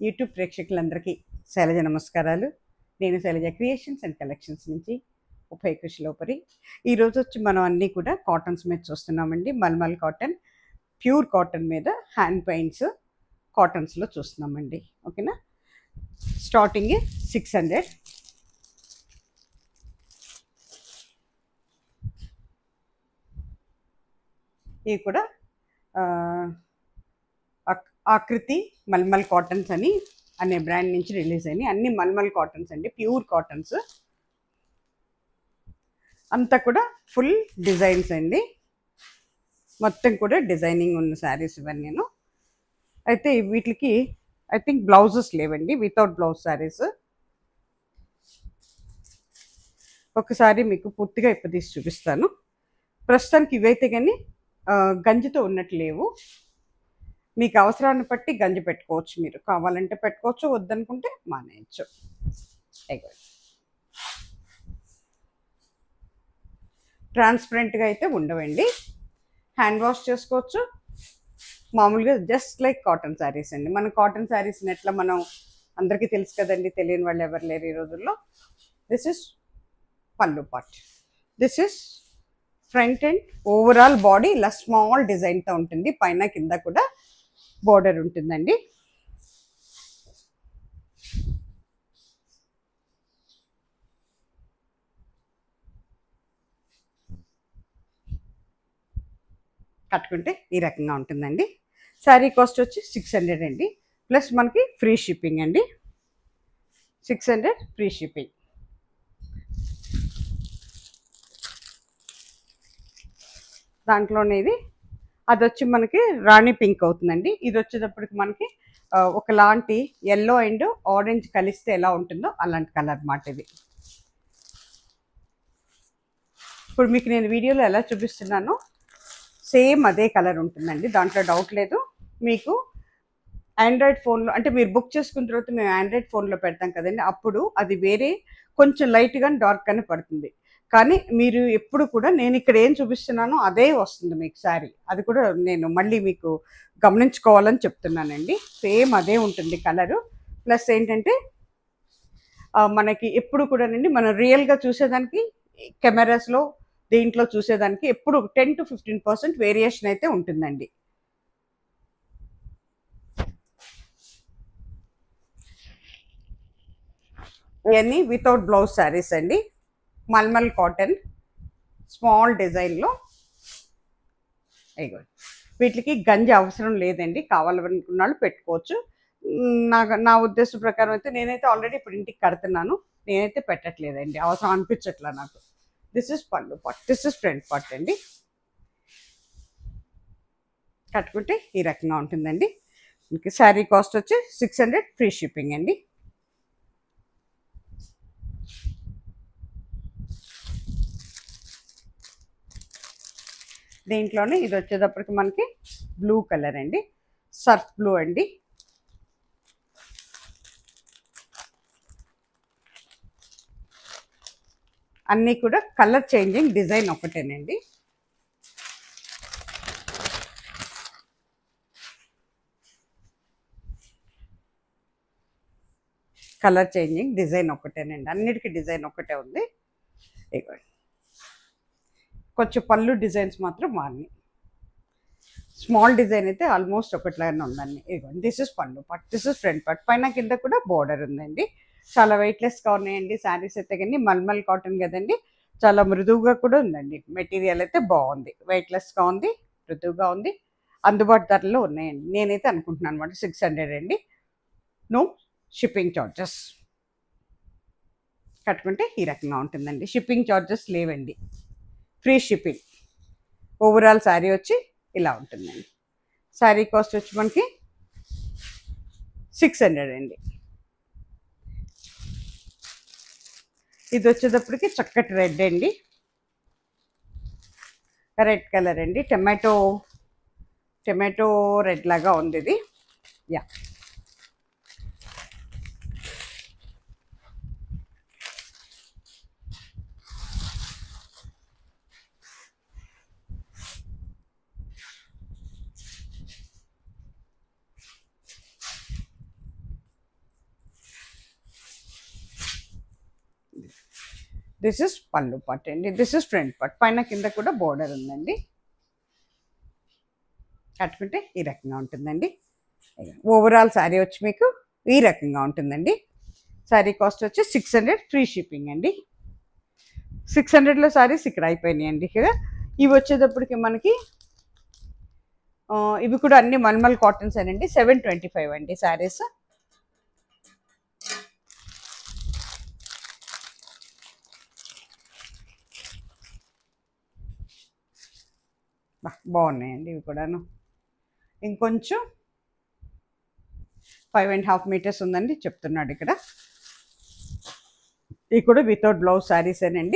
YouTube ప్రేక్షకులందరికీ శైలజ నమస్కారాలు నేను శైలజ క్రియేషన్స్ అండ్ కలెక్షన్స్ నుంచి ఉభయ కృషిలోపరి ఈరోజు వచ్చి మనం అన్నీ కూడా కాటన్స్ మీద చూస్తున్నామండి మల్మల్ కాటన్ ప్యూర్ కాటన్ మీద హ్యాండ్ పెయింట్స్ కాటన్స్లో చూస్తున్నామండి ఓకేనా స్టార్టింగ్ సిక్స్ హండ్రెడ్ ఇవి కూడా ఆ, ఆక్- ఆకృతి మల్మల్ కాటన్స్ అని అనే బ్రాండ్ నుంచి రిలీజ్ అయినాయి అన్ని మల్మల్ కాటన్స్ అండి ప్యూర్ కాటన్స్ అంతా కూడా ఫుల్ డిజైన్స్ అండి మొత్తం కూడా డిజైనింగ్ ఉన్న శారీస్ ఇవన్నీ నేను అయితే వీటికి ఐ థింక్ బ్లౌజెస్ లేవండి వితౌట్ బ్లౌజ్ శారీస్ ఒకసారి మీకు పూర్తిగా ఇప్పదీసి చూపిస్తాను ప్రస్తుతానికి ఇవైతే కానీ ఆ, గంజితో ఉన్నట్టు లేవు మీకు అవసరాన్ని బట్టి గంజి పెట్టుకోవచ్చు మీరు కావాలంటే పెట్టుకోవచ్చు వద్దనుకుంటే మానేయచ్చు ఇగో. ట్రాన్స్పరెంట్గా అయితే ఉండవండి హ్యాండ్ వాష్ చేసుకోవచ్చు మామూలుగా జస్ట్ లైక్ కాటన్ శారీస్ అండి మన కాటన్ శారీస్ని ఎట్లా మనం అందరికీ తెలుసు కదండి తెలియని వాళ్ళు ఎవరు లేరు ఈ రోజుల్లో this is pallu part this is front and overall body ఇలా స్మాల్ డిజైన్తో ఉంటుంది పైన కింద కూడా బోర్డర్ ఉంటుందండి కట్టుకుంటే ఈ రకంగా ఉంటుందండి శారీ కాస్ట్ వచ్చి సిక్స్ హండ్రెడ్ అండి ప్లస్ మనకి ఫ్రీ షిప్పింగ్ అండి సిక్స్ హండ్రెడ్ ఫ్రీ షిప్పింగ్ దాంట్లోనే ఇది అది వచ్చి మనకి రాణి పింక్ అవుతుందండి ఇది వచ్చేటప్పటికి మనకి ఆ, ఒకలాంటి ఎల్లో అండ్ ఆరెంజ్ కలిస్తే ఎలా ఉంటుందో అలాంటి కలర్ మాట ఇది ఇప్పుడు మీకు నేను వీడియోలో ఎలా చూపిస్తున్నానో సేమ్ అదే కలర్ ఉంటుందండి దాంట్లో డౌట్ లేదు మీకు ఆండ్రాయిడ్ ఫోన్లో అంటే మీరు బుక్ చేసుకున్న తర్వాత మేము ఆండ్రాయిడ్ ఫోన్లో పెడతాం కదండి అప్పుడు అది వేరే కొంచెం లైట్గా డార్క్ అని పడుతుంది కానీ మీరు ఎప్పుడు కూడా నేను ఇక్కడ ఏం చూపిస్తున్నానో అదే వస్తుంది మీకు శారీ అది కూడా నేను మళ్ళీ మీకు గమనించుకోవాలని చెప్తున్నానండి సేమ్ అదే ఉంటుంది కలరు ప్లస్ ఏంటంటే ఆ, మనకి ఎప్పుడు కూడానండి మనం రియల్గా చూసేదానికి కెమెరాస్లో దీంట్లో చూసేదానికి ఎప్పుడు ten to fifteen percent variation అయితే ఉంటుందండి ఇవన్నీ వితౌట్ బ్లౌజ్ శారీస్ అండి మల్మల్ కాటన్ స్మాల్ డిజైన్లో ఇగో వీటికి గంజి అవసరం లేదండి కావాలనుకున్న వాళ్ళు పెట్టుకోవచ్చు మ్, నా నా ఉద్దేశం ప్రకారం అయితే నేనైతే ఆల్రెడీ ఇప్పుడు ఇంటికి కడుతున్నాను నేనైతే పెట్టట్లేదండి అవసరం అనిపించట్లా నాకు this is pallu part this is front part అండి కట్టుకుంటే ఈ రకంగా ఉంటుందండి ఇంక శారీ కాస్ట్ వచ్చి సిక్స్ హండ్రెడ్ ఫ్రీ షిప్పింగ్ అండి దీంట్లోనే ఇది వచ్చేటప్పటికి మనకి బ్లూ కలర్ అండి సర్ఫ్ బ్లూ అండి అన్నీ కూడా కలర్ చేంజింగ్ డిజైన్ ఒకటేనండి కలర్ చేంజింగ్ డిజైన్ ఒకటేనండి అన్నిటికీ డిజైన్ ఒకటే ఉంది ఇదిగోండి కొంచెం పళ్ళు డిజైన్స్ మాత్రం మారినాయి స్మాల్ డిజైన్ అయితే ఆల్మోస్ట్ ఒకట్లాగానే ఉందండి ఇదిగోండి this is pallu part this is front పట్ పైన కింద కూడా బోర్డర్ ఉందండి చాలా వెయిట్లెస్గా ఉన్నాయండి శారీస్ అయితే కానీ మల్మల్ కాటన్ కదండి చాలా మృదువుగా కూడా ఉందండి మెటీరియల్ అయితే బాగుంది వెయిట్లెస్గా ఉంది మృదువుగా ఉంది అందుబాటు ధరలో ఉన్నాయండి నేనైతే అనుకుంటున్నాను అనమాట సిక్స్ హండ్రెడ్ అండి నో షిప్పింగ్ చార్జెస్ కట్టుకుంటే ఈ రకంగా ఉంటుందండి షిప్పింగ్ చార్జెస్ లేవండి ఫ్రీ షిప్పింగ్ ఓవరాల్ శారీ వచ్చి ఇలా ఉంటుందండి శారీ కాస్ట్ వచ్చి మనకి సిక్స్ హండ్రెడ్ అండి ఇది వచ్చేటప్పటికి చక్కటి రెడ్ అండి రెడ్ కలర్ అండి టమాటో టమాటో రెడ్ లాగా ఉంది ఇది యా దిస్ ఇస్ పళ్ళు పట్ అండి దిస్ ఇస్ ఫ్రంట్ పట్ పైన కింద కూడా బోర్డర్ ఉందండి కట్టుకుంటే ఈ రకంగా ఉంటుందండి ఓవరాల్ శారీ వచ్చి మీకు ఈ రకంగా ఉంటుందండి శారీ కాస్ట్ వచ్చి సిక్స్ హండ్రెడ్ ఫ్రీ షిప్పింగ్ అండి సిక్స్ హండ్రెడ్లో శారీస్ ఇక్కడ అయిపోయినాయండి కదా ఇవి వచ్చేటప్పటికి మనకి ఆ, ఇవి కూడా అన్ని మల్మల్ కాటన్స్ అండి సెవెన్ ట్వంటీ ఫైవ్ అండి శారీస్ బాగున్నాయండి ఇవి కూడాను ఇంకొంచెం ఫైవ్ అండ్ హాఫ్ మీటర్స్ ఉందండి చెప్తున్నాడు ఇక్కడ ఇవి కూడా వితౌట్ బ్లౌజ్ శారీసేనండి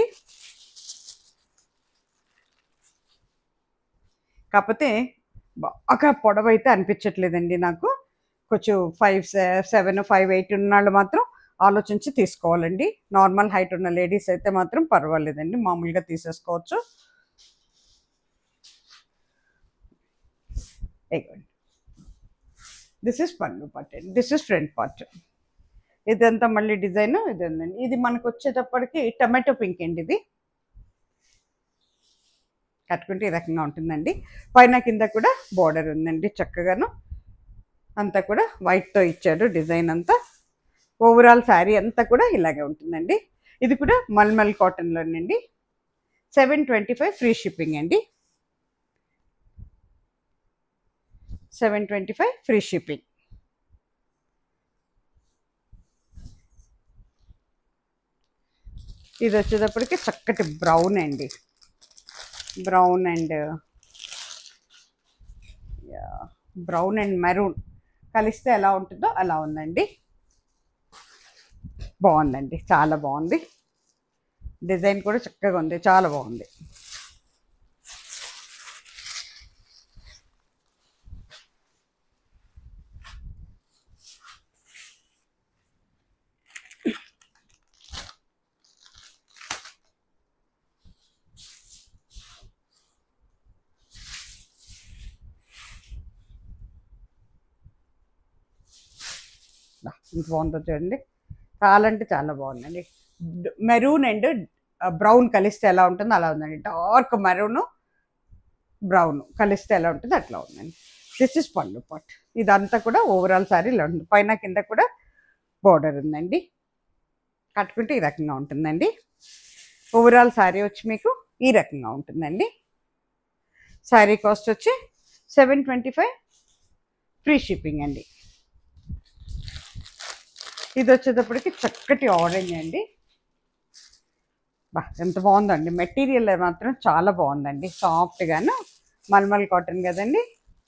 కాకపోతే బాగా పొడవైతే అనిపించట్లేదండి నాకు కొంచెం ఫైవ్ సెవెన్ ఫైవ్ ఎయిట్ ఉన్న వాళ్ళు మాత్రం ఆలోచించి తీసుకోవాలండి నార్మల్ హైట్ ఉన్న లేడీస్ అయితే మాత్రం పర్వాలేదండి మామూలుగా తీసేసుకోవచ్చు దిస్ ఇస్ పన్ను పార్ట్ అండి దిస్ ఇస్ ఫ్రంట్ పార్ట్ ఇదంతా మళ్ళీ డిజైన్ ఇది ఉందండి ఇది మనకు వచ్చేటప్పటికి టమాటో పింక్ అండి ఇది కట్టుకుంటే ఈ రకంగా ఉంటుందండి పైన కింద కూడా బోర్డర్ ఉందండి చక్కగాను అంతా కూడా వైట్తో ఇచ్చాడు డిజైన్ అంతా ఓవరాల్ శారీ అంతా కూడా ఇలాగే ఉంటుందండి ఇది కూడా మల్మల్ కాటన్లోనండి seven twenty five free shipping అండి seven twenty five free shipping ఇది వచ్చేటప్పటికి చక్కటి బ్రౌన్ అండి brown and brown and maroon కలిస్తే ఎలా ఉంటుందో అలా ఉందండి బాగుందండి చాలా బాగుంది డిజైన్ కూడా చక్కగా ఉంది చాలా బాగుంది దా, ఇంత బాగుందో చూడండి చాలా అంటే చాలా బాగుందండి మెరూన్ అండ్ బ్రౌన్ కలిస్తే ఎలా ఉంటుందో అలా ఉందండి డార్క్ మెరూన్ బ్రౌన్ కలిస్తే ఎలా ఉంటుందో అట్లా ఉందండి దిస్ ఇస్ పళ్ళు పాట్ ఇదంతా కూడా ఓవరాల్ సారీ ఇలా ఉంటుంది పైన కింద కూడా బోర్డర్ ఉందండి కట్టుకుంటే ఈ రకంగా ఉంటుందండి ఓవరాల్ శారీ వచ్చి మీకు ఈ రకంగా ఉంటుందండి శారీ కాస్ట్ వచ్చి seven twenty five free shipping అండి ఇది వచ్చేటప్పటికి చక్కటి ఆరెంజ్ అండి బా ఎంత బాగుందండి మెటీరియల్ మాత్రం చాలా బాగుందండి సాఫ్ట్గాను మల్మల్ కాటన్ కదండి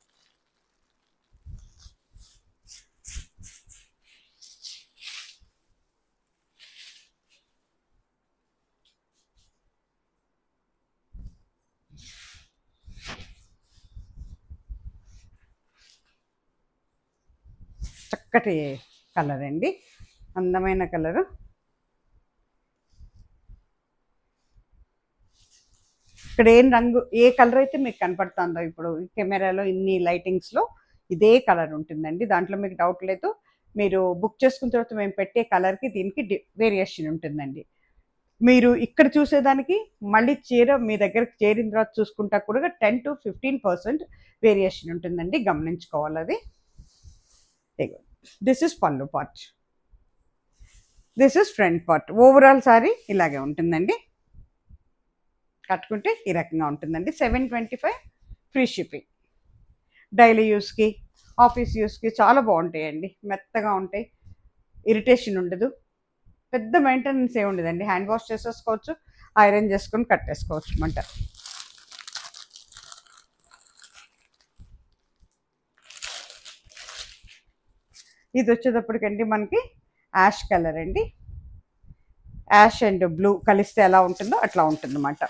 చక్కటి కలర్ అండి అందమైన కలరు ఇక్కడ ఏం రంగు ఏ కలర్ అయితే మీకు కనపడుతుందో ఇప్పుడు ఈ కెమెరాలో ఇన్ని లైటింగ్స్లో ఇదే కలర్ ఉంటుందండి దాంట్లో మీకు డౌట్ లేదు మీరు బుక్ చేసుకున్న తర్వాత మేము పెట్టే కలర్కి దీనికి వేరియేషన్ ఉంటుందండి మీరు ఇక్కడ చూసేదానికి మళ్ళీ చీర మీ దగ్గరకు చేరిన తర్వాత చూసుకుంటా కూడా ten to fifteen percent variation ఉంటుందండి గమనించుకోవాలి అది this is pallu part this is front part overall sari ఇలాగే ఉంటుందండి కట్టుకుంటే ఈ రకంగా ఉంటుందండి seven twenty five free shipping daily యూస్కి ఆఫీస్ యూస్కి చాలా బాగుంటాయండి మెత్తగా ఉంటాయి ఇరిటేషన్ ఉండదు పెద్ద మెయింటెనెన్స్ ఏ ఉండదండి హ్యాండ్ వాష్ చేసేసుకోవచ్చు ఐరన్ చేసుకొని కట్టేసుకోవచ్చు అన్నమాట ఇది వచ్చేటప్పటికండి మనకి యాష్ కలర్ అండి యాష్ అండ్ బ్లూ కలిస్తే ఎలా ఉంటుందో అట్లా ఉంటుందన్నమాట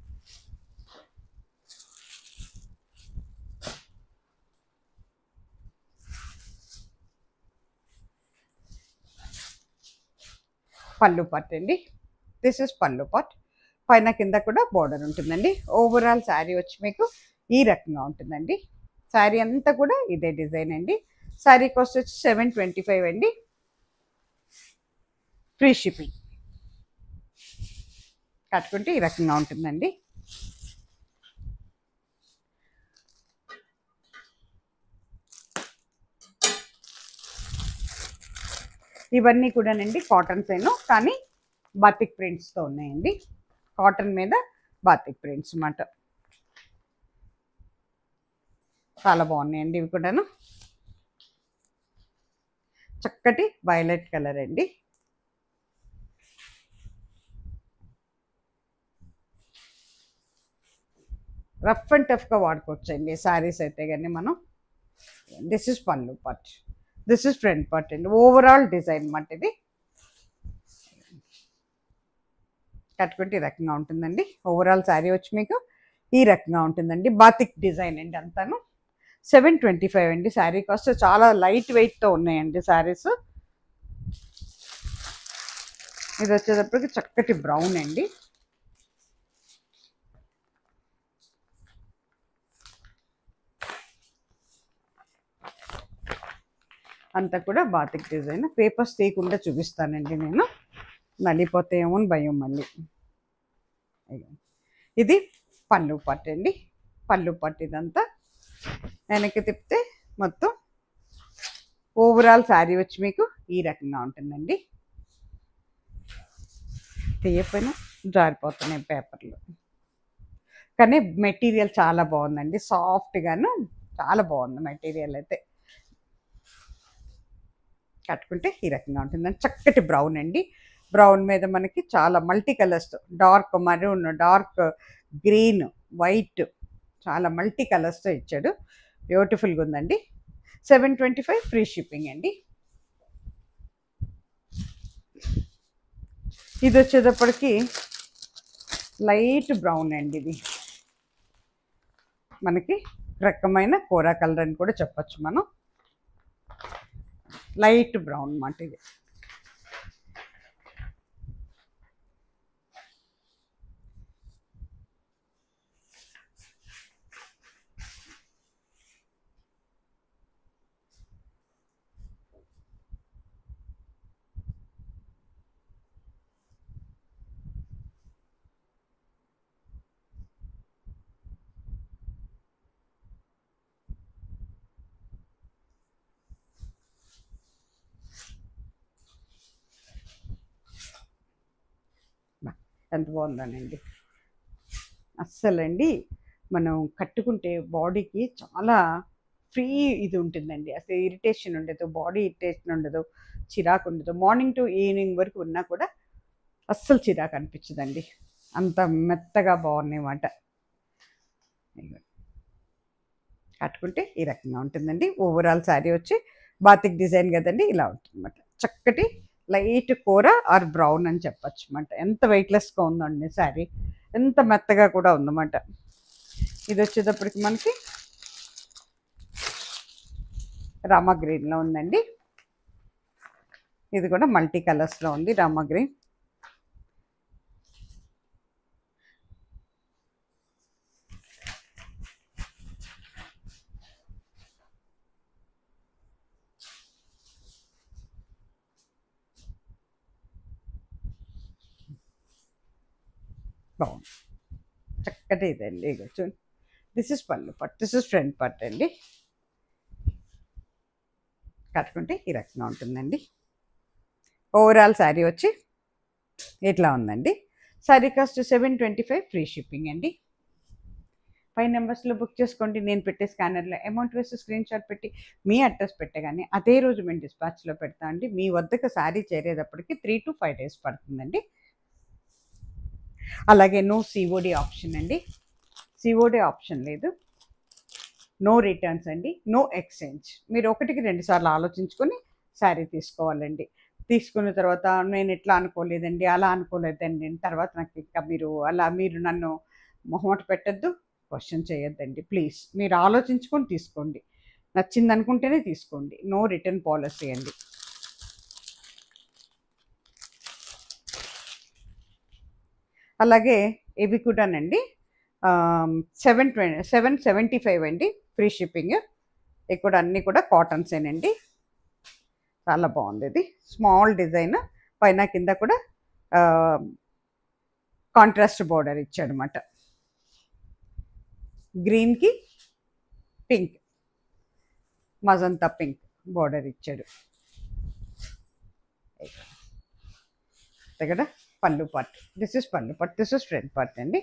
పళ్ళు పార్ట్ అండి దిస్ ఇస్ పళ్ళు పార్ట్ పైన కింద కూడా బోర్డర్ ఉంటుందండి ఓవరాల్ శారీ వచ్చి మీకు ఈ రకంగా ఉంటుందండి శారీ అంతా కూడా ఇదే డిజైన్ అండి శారీ కాస్ట్ వచ్చి సెవెన్ ట్వంటీ ఫైవ్ అండి ఫ్రీ షిప్పింగ్ కట్టుకుంటే ఈ రకంగా ఉంటుందండి ఇవన్నీ కూడానండి కాటన్స్ ఏను కానీ బాతిక్ ప్రింట్స్తో ఉన్నాయండి కాటన్ మీద బాతిక్ ప్రింట్స్ అన్నమాట చాలా బాగున్నాయండి ఇవి కూడాను చక్కటి వైలెట్ కలర్ అండి రఫ్ అండ్ టఫ్గా వాడుకోవచ్చండి శారీస్ అయితే కానీ మనం this is pallu part this is front పట్ అండి ఓవరాల్ డిజైన్ మాట ఇది కట్టుకుంటే ఈ రకంగా ఉంటుందండి ఓవరాల్ శారీ వచ్చి మీకు ఈ రకంగా ఉంటుందండి బాతిక్ డిజైన్ అండి అంతాను సెవెన్ ట్వంటీ ఫైవ్ అండి శారీ కాస్ట్ చాలా లైట్ వెయిట్తో ఉన్నాయండి శారీస్ ఇది వచ్చేటప్పటికి చక్కటి బ్రౌన్ అండి అంతా కూడా బాతిక్ డిజైన్ పేపర్స్ తీయకుండా చూపిస్తానండి నేను నలిపోతాయేమో అని భయం మళ్ళీ అయ్యో. ఇది పళ్ళు పట్టు అండి పళ్ళు పట్టు ఇదంతా వెనక్కి తిప్పితే మొత్తం ఓవరాల్ శారీ వచ్చి మీకు ఈ రకంగా ఉంటుందండి తీయపోయినా జారిపోతున్నాయి పేపర్లు కానీ మెటీరియల్ చాలా బాగుందండి సాఫ్ట్గాను చాలా బాగుంది మెటీరియల్ అయితే కట్టుకుంటే ఈ రకంగా ఉంటుందండి చక్కటి బ్రౌన్ అండి బ్రౌన్ మీద మనకి చాలా multi colours dark maroon dark green white చాలా మల్టీ కలర్స్తో ఇచ్చాడు బ్యూటిఫుల్గా ఉందండి seven twenty five free shipping అండి ఇది వచ్చేటప్పటికి లైట్ బ్రౌన్ అండి ఇది మనకి రకమైన కూర కలర్ అని కూడా చెప్పొచ్చు మనం లైట్ బ్రౌన్ మాట ఇది ఎంత బాగుందనండి అస్సలండి మనం కట్టుకుంటే బాడీకి చాలా ఫ్రీ ఇది ఉంటుందండి అసలు ఇరిటేషన్ ఉండదు బాడీ ఇరిటేషన్ ఉండదు చిరాకు ఉండదు మార్నింగ్ టు ఈవినింగ్ వరకు ఉన్నా కూడా అస్సలు చిరాకు అనిపించదండి అంత మెత్తగా బాగున్నాయి మాట కట్టుకుంటే ఈ రకంగా ఉంటుందండి ఓవరాల్ శారీ వచ్చి బాతిక్ డిజైన్ కదండి ఇలా ఉంటుందన్నమాట చక్కటి లైట్ కూర ఆర్ బ్రౌన్ అని చెప్పచ్చు అనమాట ఎంత వెయిట్లెస్గా ఉందండి శారీ ఎంత మెత్తగా కూడా ఉందన్నమాట ఇది వచ్చేటప్పటికి మనకి రామా గ్రీన్లో ఉందండి ఇది కూడా మల్టీ కలర్స్లో ఉంది రామా గ్రీన్ బాగుంది చక్కటి ఇదండి ఇగో చూడండి దిస్ ఇస్ పళ్ళు పట్టు దిస్ ఇస్ ఫ్రంట్ పట్టు అండి కట్టుకుంటే ఈ రకంగా ఉంటుందండి ఓవరాల్ శారీ వచ్చి ఇట్లా ఉందండి sari cost seven twenty five free shipping అండి ఫైవ్ నెంబర్స్లో బుక్ చేసుకోండి నేను పెట్టే స్కానర్లో అమౌంట్ వేసి స్క్రీన్ షాట్ పెట్టి మీ అడ్రస్ పెట్టగానే అదే రోజు మేము డిస్పాచ్లో పెడతా అండి మీ వద్దకు శారీ చేరేటప్పటికి త్రీ టు ఫైవ్ డేస్ పడుతుందండి అలాగే నో సిఓడి ఆప్షన్ అండి సిఓడి ఆప్షన్ లేదు నో రిటర్న్స్ అండి నో ఎక్స్చేంజ్ మీరు ఒకటికి రెండు సార్లు ఆలోచించుకొని శారీ తీసుకోవాలండి తీసుకున్న తర్వాత నేను ఎట్లా అనుకోలేదండి అలా అనుకోలేదండి తర్వాత నాకు ఇంకా మీరు అలా మీరు నన్ను మొహమాట పెట్టద్దు క్వశ్చన్ చేయొద్దండి ప్లీజ్ మీరు ఆలోచించుకొని తీసుకోండి నచ్చింది అనుకుంటేనే తీసుకోండి నో రిటర్న్ పాలసీ అండి అలాగే ఇవి కూడానండి seven twenty seven seventy five అండి ఫ్రీ షిప్పింగ్ ఇక్కడ అన్నీ కూడా కాటన్సేనండి చాలా బాగుంది ఇది స్మాల్ డిజైన్ పైన కింద కూడా కాంట్రాస్ట్ బోర్డర్ ఇచ్చాడు అనమాట గ్రీన్కి పింక్ మజంతా పింక్ బోర్డర్ ఇచ్చాడు కదా pallu part this is pallu part this is front part అండి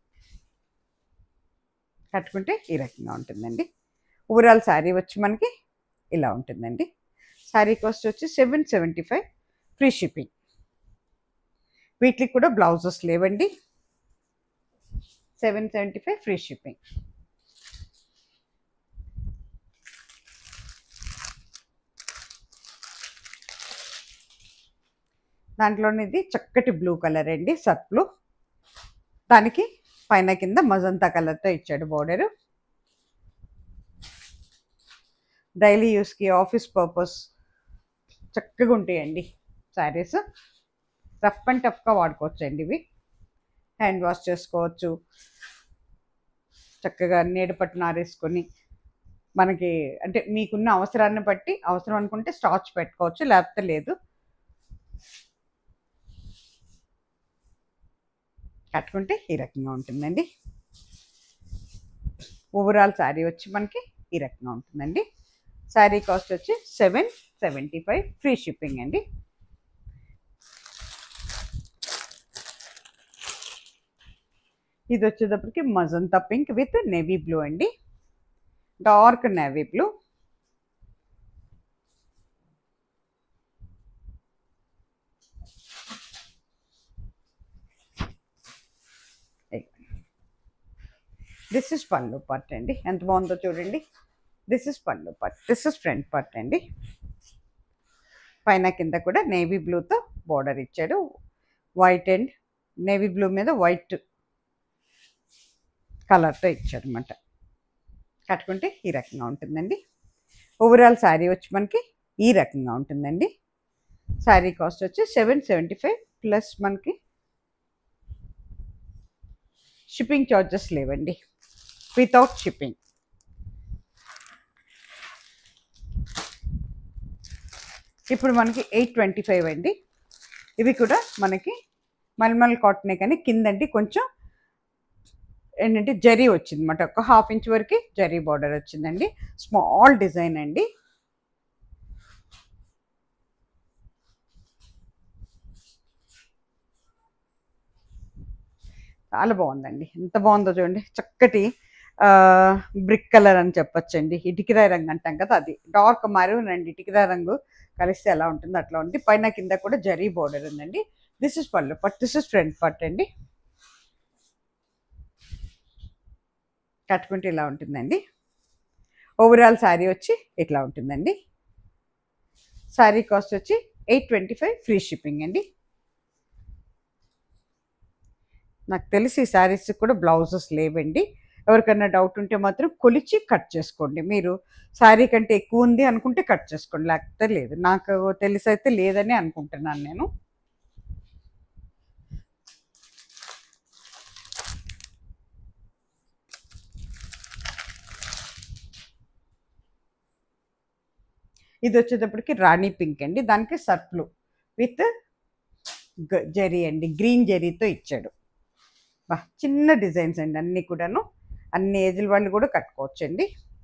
కట్టుకుంటే ఈ రకంగా ఉంటుందండి ఓవరాల్ శారీ వచ్చి మనకి ఇలా ఉంటుందండి శారీ కాస్ట్ వచ్చి seven seventy five free shipping వీటికి కూడా బ్లౌజెస్ లేవండి seven seventy five free shipping దాంట్లోనిది చక్కటి బ్లూ కలర్ అండి సర్ప్ బ్లూ దానికి పైన కింద మజంతా కలర్తో ఇచ్చాడు బోర్డరు డైలీ యూస్కి ఆఫీస్ పర్పస్ చక్కగా ఉంటాయండి శారీస్ రఫ్ అండ్ టఫ్గా వాడుకోవచ్చు అండి ఇవి హ్యాండ్ వాష్ చేసుకోవచ్చు చక్కగా నీడ పట్టున ఆరేసుకొని మనకి అంటే మీకున్న అవసరాన్ని బట్టి అవసరం అనుకుంటే స్టార్చ్ పెట్టుకోవచ్చు లేకపోతే లేదు కట్టుకుంటే ఈ రకంగా ఉంటుందండి ఓవరాల్ శారీ వచ్చి మనకి ఈ రకంగా ఉంటుందండి శారీ కాస్ట్ వచ్చి seven seventy five free shipping అండి ఇది వచ్చేటప్పటికి magenta pink with navy blue అండి dark navy blue this is pallu part అండి ఎంత బాగుందో చూడండి this is pallu part this is front part అండి పైన కింద కూడా నేవీ బ్లూతో బార్డర్ ఇచ్చాడు వైట్ అండ్ నేవీ బ్లూ మీద వైట్ కలర్తో ఇచ్చాడు అనమాట కట్టుకుంటే ఈ రకంగా ఉంటుందండి ఓవరాల్ శారీ వచ్చి మనకి ఈ రకంగా ఉంటుందండి శారీ కాస్ట్ వచ్చి సెవెన్ సెవెంటీ ఫైవ్ ప్లస్ మనకి షిప్పింగ్ ఛార్జెస్ లేవండి వితౌట్ షిప్పింగ్ ఇప్పుడు మనకి ఎయిట్ ట్వంటీ ఫైవ్ అండి ఇవి కూడా మనకి మల్మల్ కాటనే కానీ కిందండి కొంచెం ఏంటంటే జరీ వచ్చింది అనమాట ఒక హాఫ్ ఇంచ్ వరకు జరీ బార్డర్ వచ్చిందండి స్మాల్ డిజైన్ అండి చాలా బాగుందండి ఎంత బాగుందో చూడండి చక్కటి బ్రిక్ కలర్ అని చెప్పొచ్చండి ఇటుకిరాయి రంగు అంటాం కదా అది డార్క్ మరూన్ అండ్ ఇటుకిరాయి రంగు కలిస్తే ఎలా ఉంటుందో అట్లా ఉంది పైన కింద కూడా జరీ బోర్డర్ ఉందండి this is pallu part this is front పట్ అండి కట్టుకుంటే ఇలా ఉంటుందండి ఓవరాల్ శారీ వచ్చి ఇట్లా ఉంటుందండి శారీ కాస్ట్ వచ్చి eight twenty five free shipping అండి నాకు తెలిసి ఈ శారీస్ కూడా బ్లౌజెస్ లేవండి ఎవరికైనా డౌట్ ఉంటే మాత్రం కొలిచి కట్ చేసుకోండి మీరు శారీ కంటే ఎక్కువ ఉంది అనుకుంటే కట్ చేసుకోండి లేకపోతే లేదు నాకు తెలిసి అయితే లేదని అనుకుంటున్నాను నేను ఇది వచ్చేటప్పటికి రాణి పింక్ అండి దానికి సర్ప్లు విత్ జరీ అండి గ్రీన్ జరీతో ఇచ్చాడు బా చిన్న డిజైన్స్ అండి అన్నీ కూడాను అన్ని ఏజ్ల వాళ్ళు కూడా కట్టుకోవచ్చండి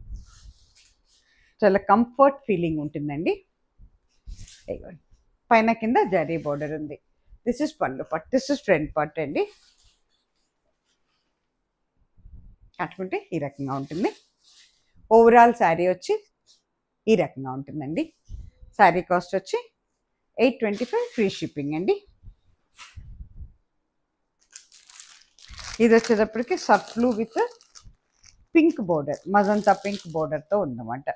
చాలా కంఫర్ట్ ఫీలింగ్ ఉంటుందండి ఇదిగోండి. పైన కింద జరీ బోర్డర్ ఉంది this is pallu part this is front part అండి కట్టుకుంటే ఈ రకంగా ఉంటుంది ఓవరాల్ శారీ వచ్చి ఈ రకంగా ఉంటుందండి శారీ కాస్ట్ వచ్చి eight twenty five free shipping అండి ఇది వచ్చేటప్పటికి సర్ఫ్లు with pink border magenta pink బోర్డర్తో ఉందన్నమాట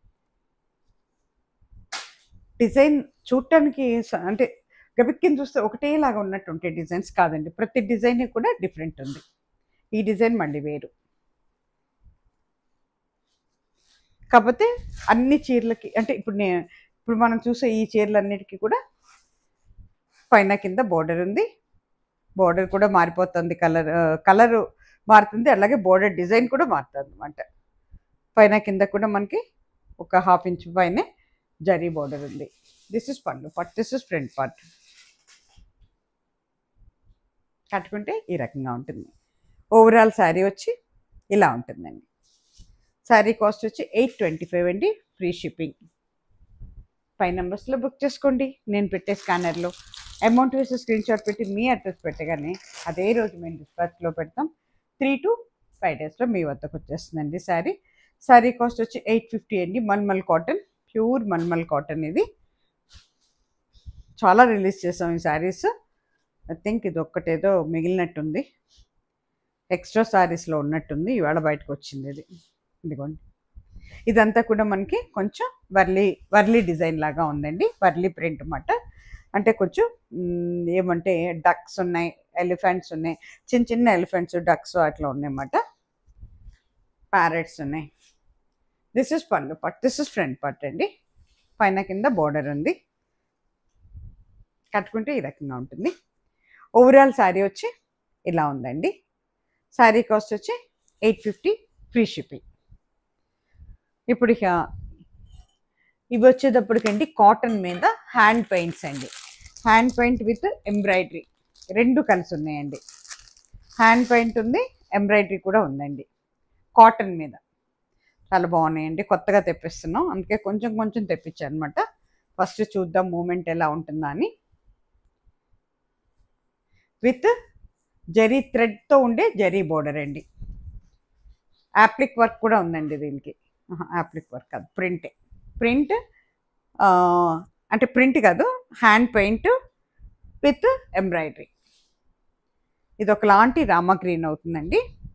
డిజైన్ చూడటానికి స- అంటే గబిక్కిని చూస్తే ఒకటేలాగా ఉన్నట్టు ఉంటాయి డిజైన్స్ కాదండి ప్రతి డిజైన్ కూడా డిఫరెంట్ ఉంది ఈ డిజైన్ మళ్ళీ వేరు కాకపోతే అన్ని చీరలకి అంటే ఇప్పుడు నే ఇప్పుడు మనం చూసే ఈ చీరలన్నిటికీ కూడా పైన కింద బోర్డర్ ఉంది బోర్డర్ కూడా మారిపోతుంది కలర్ కలర్ మారుతుంది అలాగే బోర్డర్ డిజైన్ కూడా మారుతుంది అనమాట పైన కింద కూడా మనకి ఒక హాఫ్ ఇంచ్ పైన జరీ బోర్డర్ ఉంది this is pallu part this is front part కట్టుకుంటే ఈ రకంగా ఉంటుంది ఓవరాల్ శారీ వచ్చి ఇలా ఉంటుందండి శారీ కాస్ట్ వచ్చి ఎయిట్ ట్వంటీ ఫైవ్ అండి ఫ్రీ షిప్పింగ్ ఫైవ్ నెంబర్స్లో బుక్ చేసుకోండి నేను పెట్టే స్కానర్లో అమౌంట్ వేసి స్క్రీన్ షాట్ పెట్టి మీ అడ్రస్ పెట్టగానే అదే రోజు మేము డిస్పాచ్లో పెడతాం త్రీ టు ఫైవ్ డేస్లో మీ వద్దకు వచ్చేస్తుందండి శారీ శారీ కాస్ట్ వచ్చి ఎయిట్ ఫిఫ్టీ అండి mulmul cotton pure mulmul cotton ఇది చాలా రిలీజ్ చేసాం ఈ శారీస్ ఐ థింక్ ఇది ఒక్కటేదో మిగిలినట్టుంది ఎక్స్ట్రా శారీస్లో ఉన్నట్టుంది ఇవాళ బయటకు వచ్చింది ఇది ఇదిగోండి ఇదంతా కూడా మనకి కొంచెం వర్లీ వర్లీ డిజైన్ లాగా ఉందండి వర్లీ ప్రింట్ అన్నమాట అంటే కొంచెం మ్, ఏమంటే డక్స్ ఉన్నాయి ఎలిఫెంట్స్ ఉన్నాయి చిన్న చిన్న ఎలిఫెంట్స్ డక్స్ అట్లా ఉన్నాయన్నమాట ప్యారెట్స్ ఉన్నాయి this is pallu part this is front పట్ అండి పైన కింద బోర్డర్ ఉంది కట్టుకుంటే ఈ రకంగా ఉంటుంది ఓవరాల్ శారీ వచ్చి ఇలా ఉందండి శారీ కాస్ట్ వచ్చి ఎయిట్ ఫిఫ్టీ ఫ్రీ షిప్పింగ్ ఇప్పుడు ఇక ఇవి వచ్చేటప్పటికండి కాటన్ మీద హ్యాండ్ పెయింట్స్ అండి హ్యాండ్ పెయింట్ విత్ ఎంబ్రాయిడరీ రెండు కలిసి ఉన్నాయండి హ్యాండ్ పెయింట్ ఉంది ఎంబ్రాయిడరీ కూడా ఉందండి కాటన్ మీద చాలా బాగున్నాయండి కొత్తగా తెప్పిస్తున్నాం అందుకే కొంచెం కొంచెం తెప్పించాను అనమాట ఫస్ట్ చూద్దాం మూమెంట్ ఎలా ఉంటుందా అని విత్ జరీ థ్రెడ్తో ఉండే జరీ బోర్డర్ అండి యాప్లిక్ వర్క్ కూడా ఉందండి దీనికి యాప్లిక్ వర్క్ కాదు ప్రింటే ప్రింట్ అంటే ప్రింట్ కాదు హ్యాండ్ పెయింట్ విత్ ఎంబ్రాయిడరీ ఇది ఒకలాంటి రామా గ్రీన్ అవుతుందండి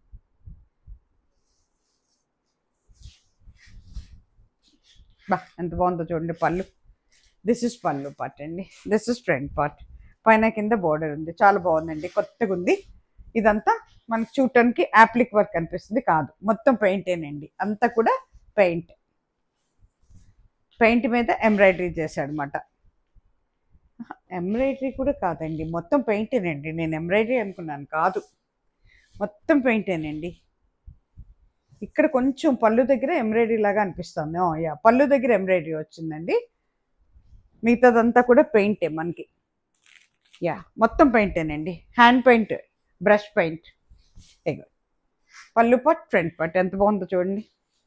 బా ఎంత బాగుందో చూడండి pallu this is pallu part అండి దిస్ ఇస్ ఫ్రంట్ పార్ట్ పైన కింద బోర్డర్ ఉంది చాలా బాగుందండి కొత్తగా ఉంది ఇదంతా మనకి చూడటానికి యాప్లిక్ వర్క్ అనిపిస్తుంది కాదు మొత్తం పెయింటేనండి అంతా కూడా పెయింట్ పెయింట్ మీద ఎంబ్రాయిడరీ చేశాడు అనమాట ఎంబ్రాయిడరీ కూడా కాదండి మొత్తం పెయింటేనండి నేను ఎంబ్రాయిడరీ అనుకున్నాను కాదు మొత్తం పెయింటేనండి ఇక్కడ కొంచెం పళ్ళు దగ్గర ఎంబ్రాయిడరీ లాగా అనిపిస్తుంది ఓ, యా పళ్ళు దగ్గర ఎంబ్రాయిడరీ వచ్చిందండి మిగతాదంతా కూడా పెయింటే మనకి యా మొత్తం పెయింటేనండి హ్యాండ్ పెయింట్ బ్రష్ పెయింట్ ఇగో పళ్ళు పట్ ఫ్రంట్ పట్ ఎంత బాగుందో చూడండి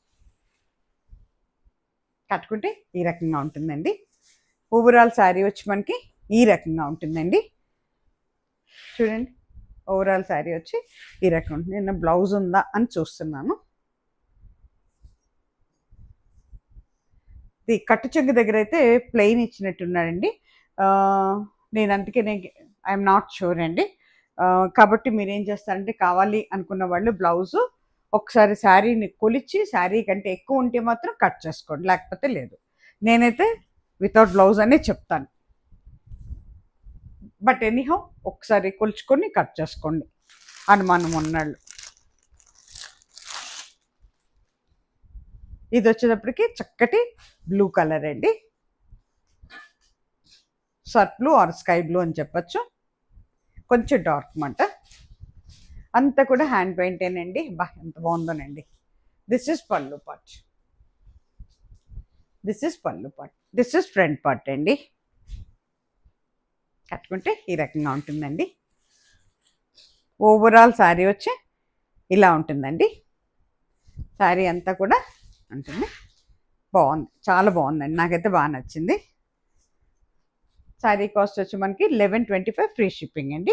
కట్టుకుంటే ఈ రకంగా ఉంటుందండి ఓవరాల్ శారీ వచ్చి మనకి ఈ రకంగా ఉంటుందండి చూడండి ఓవరాల్ శారీ వచ్చి ఈ రకం ఉంటుంది నేను బ్లౌజ్ ఉందా అని చూస్తున్నాను ఇది కట్టు చెంగు దగ్గర అయితే ప్లెయిన్ ఇచ్చినట్టున్నాడండి ఆ, నేను అందుకే నేను ఐఎమ్ నాట్ షూర్ అండి ఆ, కాబట్టి మీరు ఏం చేస్తారంటే కావాలి అనుకున్న వాళ్ళు బ్లౌజు ఒకసారి శారీని కొలిచి శారీ కంటే ఎక్కువ ఉంటే మాత్రం కట్ చేసుకోండి లేకపోతే లేదు నేనైతే వితౌట్ బ్లౌజ్ అనే చెప్తాను బట్ ఎనీహౌ ఒకసారి కొలుచుకొని కట్ చేసుకోండి అనుమానం ఉన్నాళ్ళు ఇది వచ్చేటప్పటికి చక్కటి బ్లూ కలర్ అండి surf blue or sky blue అని చెప్పచ్చు కొంచెం డార్క్ మాట అంతా కూడా హ్యాండ్ పెయింటేనండి బా ఎంత బాగుందోనండి this is pallu part this is pallu part this is front part అండి కట్టుకుంటే ఈ రకంగా ఉంటుందండి ఓవరాల్ శారీ వచ్చి ఇలా ఉంటుందండి శారీ అంతా కూడా ఉంటుంది బాగుంది చాలా బాగుందండి నాకైతే బాగా నచ్చింది శారీ కాస్ట్ వచ్చి మనకి eleven twenty five free shipping అండి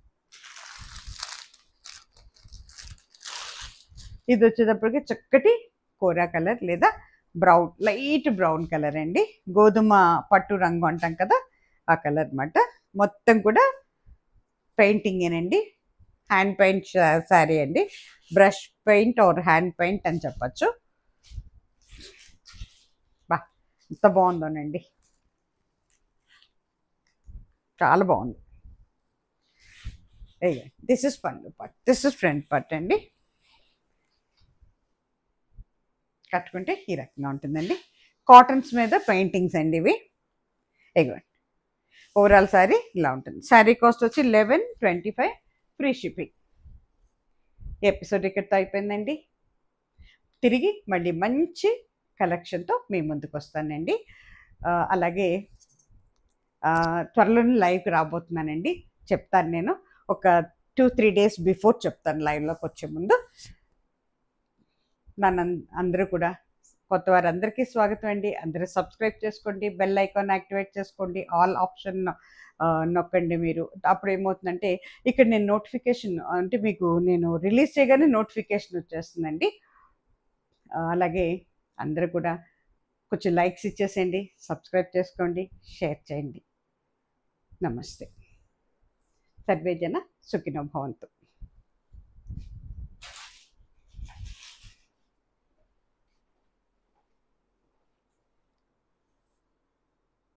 ఇది వచ్చేటప్పటికి చక్కటి కోరా కలర్ లేదా బ్రౌన్ లైట్ బ్రౌన్ కలర్ అండి గోధుమ పట్టు రంగు అంటాం కదా ఆ కలర్ అన్నమాట మొత్తం కూడా పెయింటింగేనండి హ్యాండ్ పెయింట్ శారీ అండి brush paint or hand paint అని చెప్పచ్చు బా ఎంత బాగుందోనండి చాలా బాగుంది this is pallu part this is front పట్ అండి కట్టుకుంటే ఈ రకంగా ఉంటుందండి కాటన్స్ మీద పెయింటింగ్స్ అండి ఇవి ఎగోండి ఓవరాల్ శారీ ఇలా ఉంటుంది శారీ కాస్ట్ వచ్చి eleven twenty five free shipping episode ఇక్కడితో అయిపోయిందండి తిరిగి మళ్ళీ మంచి కలెక్షన్తో మీ ముందుకు వస్తానండి ఆ, అలాగే ఆ, త్వరలోనే లైవ్కి రాబోతున్నానండి చెప్తాను నేను ఒక టూ త్రీ డేస్ బిఫోర్ చెప్తాను లైవ్లోకి వచ్చే ముందు నన్ను అం- అందరూ కూడా కొత్త వారందరికీ స్వాగతం అండి అందరూ సబ్స్క్రైబ్ చేసుకోండి బెల్ ఐకాన్ యాక్టివేట్ చేసుకోండి ఆల్ ఆప్షన్ నొక్కండి మీరు అప్పుడు ఏమవుతుందంటే ఇక్కడ నేను నోటిఫికేషన్ అంటే మీకు నేను రిలీజ్ చేయగానే నోటిఫికేషన్ వచ్చేస్తుందండి ఆ, అలాగే అందరూ కూడా కొంచెం లైక్స్ ఇచ్చేసేయండి సబ్స్క్రైబ్ చేసుకోండి షేర్ చేయండి నమస్తే సర్వే జన సుఖినో భవంతు